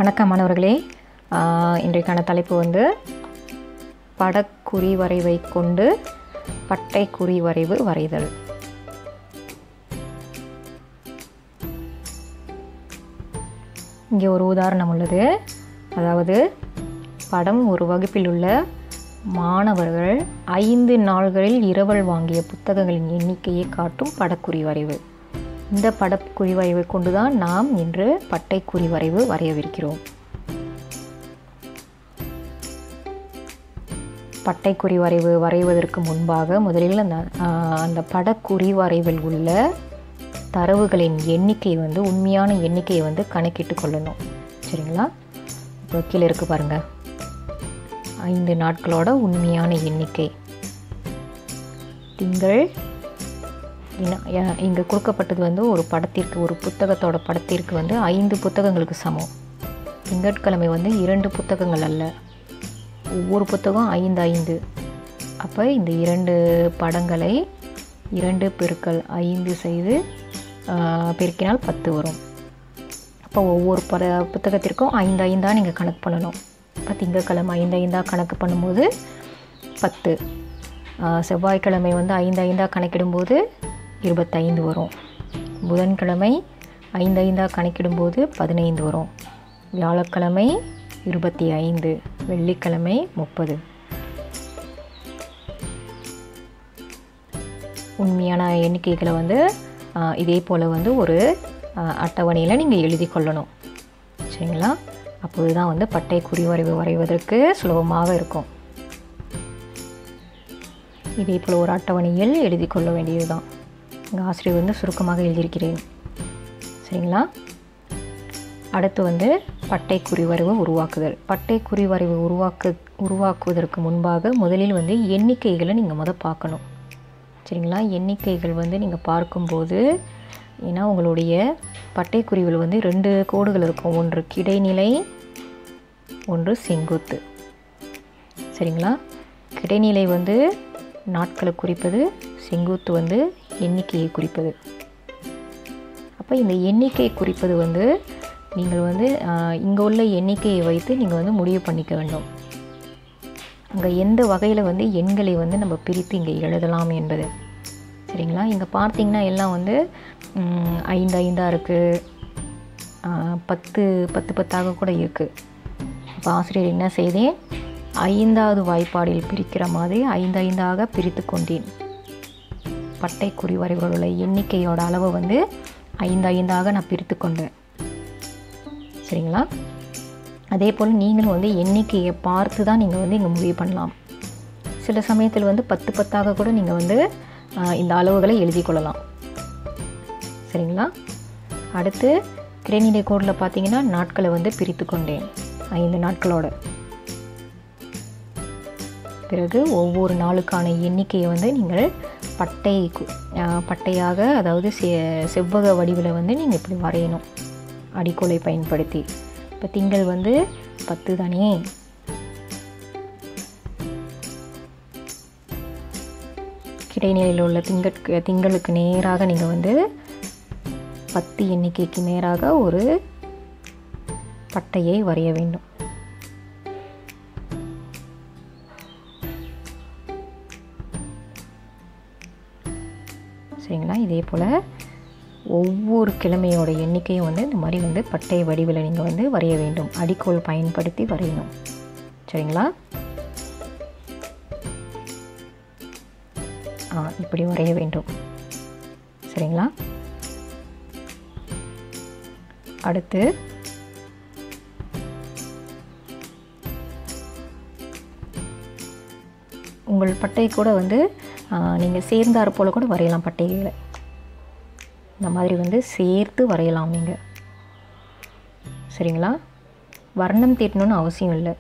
வணக்கம் மாணவர்களே ஆஹ் இன்றைக்கான தலைப்பு வந்து படக்குறி வரைவை கொண்டு பட்டை குறி வரைவு வரைதல் இங்கே ஒரு உதாரணம் உள்ளது அதாவது படம் ஒரு வகுப்பில் உள்ள மாணவர்கள் ஐந்து நாள்களில் இரவல் வாங்கிய புத்தகங்களின் எண்ணிக்கையை காட்டும் படக்குறி வரைவு இந்த படக்குறி வரைவை கொண்டு தான் நாம் இன்று பட்டை குறி வரைவு வரையவிருக்கிறோம் பட்டைக்குறி வரைவு வரைவதற்கு முன்பாக முதலில் அந்த ஆஹ், அந்த படக்குறி வரைவில் உள்ள தரவுகளின் எண்ணிக்கை வந்து உண்மையான எண்ணிக்கையை வந்து கணக்கிட்டு கொள்ளணும் சரிங்களா இப்போ கீழே இருக்கு பாருங்க ஐந்து நாட்களோட உண்மையான எண்ணிக்கை திங்கள் இன- ய- இங்கே கொடுக்கப்பட்டது வந்து ஒரு படத்திற்கு ஒரு புத்தகத்தோட படத்திற்கு வந்து ஐந்து புத்தகங்களுக்கு சமம் திங்கட்கிழமை வந்து இரண்டு புத்தகங்கள் அல்ல ஒவ்வொரு புத்தகம் ஐந்து ஐந்து அப்போ இந்த இரண்டு படங்களை இரண்டு பெருக்கல் ஐந்து செய்து ஆஹ், பெருக்கினால் பத்து வரும் அப்போ ஒவ்வொரு பட புத்தகத்திற்கும் ஐந்து ஐந்தாக நீங்கள் கணக்கு பண்ணணும் இப்போ திங்கட்கிழமை ஐந்து ஐந்தாக கணக்கு பண்ணும்போது பத்து ஆஹ், செவ்வாய்க்கிழமை வந்து ஐந்து ஐந்தாக கணக்கிடும்போது இருபத்தைந்து வரும் புதன்கிழமை ஐந்து ஐந்தாக கணக்கிடும்போது பதினைந்து வரும் வியாழக்கிழமை இருபத்தி ஐந்து வெள்ளிக்கிழமை முப்பது உண்மையான எண்ணிக்கைகளை வந்து ஆஹ், இதே போல் வந்து ஒரு அட்டவணையில் நீங்கள் எழுதி கொள்ளணும் சரிங்களா அப்போது தான் வந்து பட்டை குறிவரைவு வரைவதற்கு சுலபமாக இருக்கும் இதே போல் ஒரு அட்டவணையில் எழுதி கொள்ள வேண்டியது தான் எங்கள் ஆசிரியர் வந்து சுருக்கமாக எழுதியிருக்கிறேன் சரிங்களா அடுத்து வந்து பட்டை குறிவரைவு உருவாக்குதல் பட்டை குறிவரைவு உருவாக்கு உருவாக்குவதற்கு முன்பாக முதலில் வந்து எண்ணிக்கைகளை நீங்கள் முத பார்க்கணும் சரிங்களா எண்ணிக்கைகள் வந்து நீங்கள் பார்க்கும்போது ஏன்னா உங்களுடைய பட்டை குறிவில் வந்து ரெண்டு கோடுகள் இருக்கும் ஒன்று கிடைநிலை ஒன்று செங்குத்து சரிங்களா கிடைநிலை வந்து நாட்களை குறிப்பது செங்குத்து வந்து எண்ணிக்கையை குறிப்பது அப்போ இந்த எண்ணிக்கை குறிப்பது வந்து நீங்கள் வந்து இங்கே உள்ள எண்ணிக்கையை வைத்து நீங்கள் வந்து முடிவு பண்ணிக்க வேண்டும் அங்கே எந்த வகையில் வந்து எண்களை வந்து நம்ம பிரித்து இங்கே எழுதலாம் என்பது சரிங்களா இங்கே பார்த்தீங்கன்னா எல்லாம் வந்து ம், ஐந்து ஐந்தாக இருக்குது பத்து பத்து பத்தாக கூட இருக்குது இப்போ ஆசிரியர் என்ன செய்தேன் ஐந்தாவது வாய்ப்பாடில் பிரிக்கிற மாதிரி ஐந்து ஐந்தாக பிரித்து கொண்டேன் பட்டை குறிவரைவில் உள்ள எண்ணிக்கையோட அளவை வந்து ஐந்து ஐந்தாக நான் பிரித்து கொண்டேன் சரிங்களா அதே போல் நீங்களும் வந்து எண்ணிக்கையை பார்த்து தான் நீங்கள் வந்து இங்கே முடிவு பண்ணலாம் சில சமயத்தில் வந்து பத்து பத்தாக கூட நீங்கள் வந்து ஆஹ், இந்த அளவுகளை எழுதி கொள்ளலாம் சரிங்களா அடுத்து கிடைநிலை கோடில் பார்த்தீங்கன்னா நாட்களை வந்து பிரித்து கொண்டேன் ஐந்து நாட்களோட பிறகு ஒவ்வொரு நாளுக்கான எண்ணிக்கையை வந்து நீங்கள் பட்டை கு- ஆஹ், பட்டையாக அதாவது செ- செவ்வக வடிவில் வந்து நீங்கள் இப்படி வரையணும் அடிக்கோலை பயன்படுத்தி இப்போ திங்கள் வந்து பத்து தானே கிடைநிலையில் உள்ள திங்கட்கு திங்களுக்கு நேராக நீங்கள் வந்து பத்து எண்ணிக்கைக்கு நேராக ஒரு பட்டையை வரைய வேண்டும் சரிங்களா இதே போல் ஒவ்வொரு கிழமையோட எண்ணிக்கையும் வந்து இந்த மாதிரி வந்து பட்டை வடிவில் நீங்கள் வந்து வரைய வேண்டும் அடிக்கோல் பயன்படுத்தி வரையணும் சரிங்களா ஆ இப்படி வரைய வேண்டும் சரிங்களா அடுத்து உங்கள் பட்டை கூட வந்து நீங்கள் சேர்ந்தாற் போல் கூட வரையலாம் பட்டைகளை இந்த மாதிரி வந்து சேர்த்து வரையலாம் நீங்கள் சரிங்களா வர்ணம் தீட்டணும்னு அவசியம் இல்லை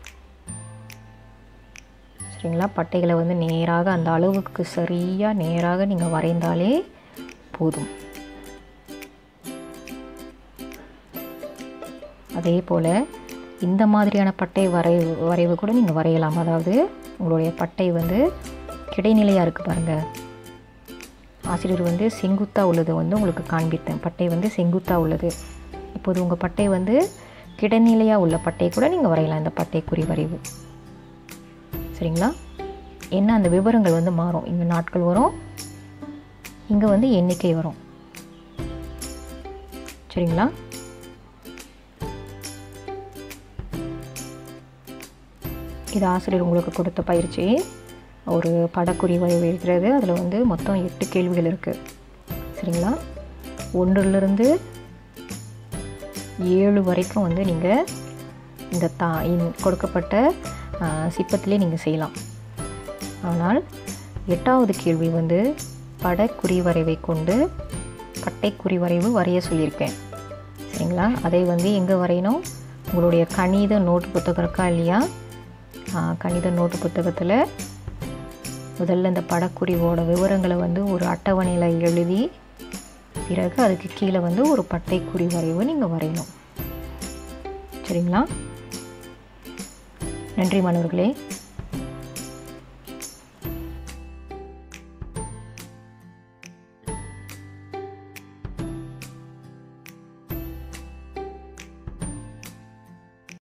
சரிங்களா பட்டைகளை வந்து நேராக அந்த அளவுக்கு சரியாக நேராக நீங்கள் வரைந்தாலே போதும் அதே போல் இந்த மாதிரியான பட்டை வரை வரைவு கூட நீங்கள் வரையலாம் அதாவது உங்களுடைய பட்டை வந்து கிடைநிலையாக இருக்குது பாருங்கள் ஆசிரியர் வந்து செங்குத்தாக உள்ளது வந்து உங்களுக்கு காண்பித்தேன் பட்டை வந்து செங்குத்தாக உள்ளது இப்போது உங்கள் பட்டை வந்து கிடைநிலையாக உள்ள பட்டை கூட நீங்கள் வரையலாம் இந்த பட்டை குறி வரைவு சரிங்களா என்ன அந்த விவரங்கள் வந்து மாறும் இங்கே நாட்கள் வரும் இங்கே வந்து எண்ணிக்கை வரும் சரிங்களா இது ஆசிரியர் உங்களுக்கு கொடுத்த பயிற்சி ஒரு படக்குறி வரைவு இருக்கிறது அதில் வந்து மொத்தம் எட்டு கேள்விகள் இருக்குது சரிங்களா ஒன்றிலிருந்து ஏழு வரைக்கும் வந்து நீங்கள் இந்த தா இன்- கொடுக்கப்பட்ட ஆ, சிப்பத்திலே நீங்கள் செய்யலாம் ஆனால் எட்டாவது கேள்வி வந்து படக்குறி வரைவை கொண்டு பட்டைக்குறி வரைவு வரைய சொல்லியிருக்கேன் சரிங்களா அதை வந்து எங்கே வரையணும் உங்களுடைய கணித நோட்டு புத்தகம் இருக்கா இல்லையா ஆ, கணித நோட்டு புத்தகத்தில் முதல்ல இந்த படக்குறிவோட விவரங்களை வந்து ஒரு அட்டவணையில் எழுதி பிறகு அதுக்கு கீழே வந்து ஒரு பட்டைக்குறி வரைவு நீங்கள் வரையணும் சரிங்களா நன்றி மாணவர்களே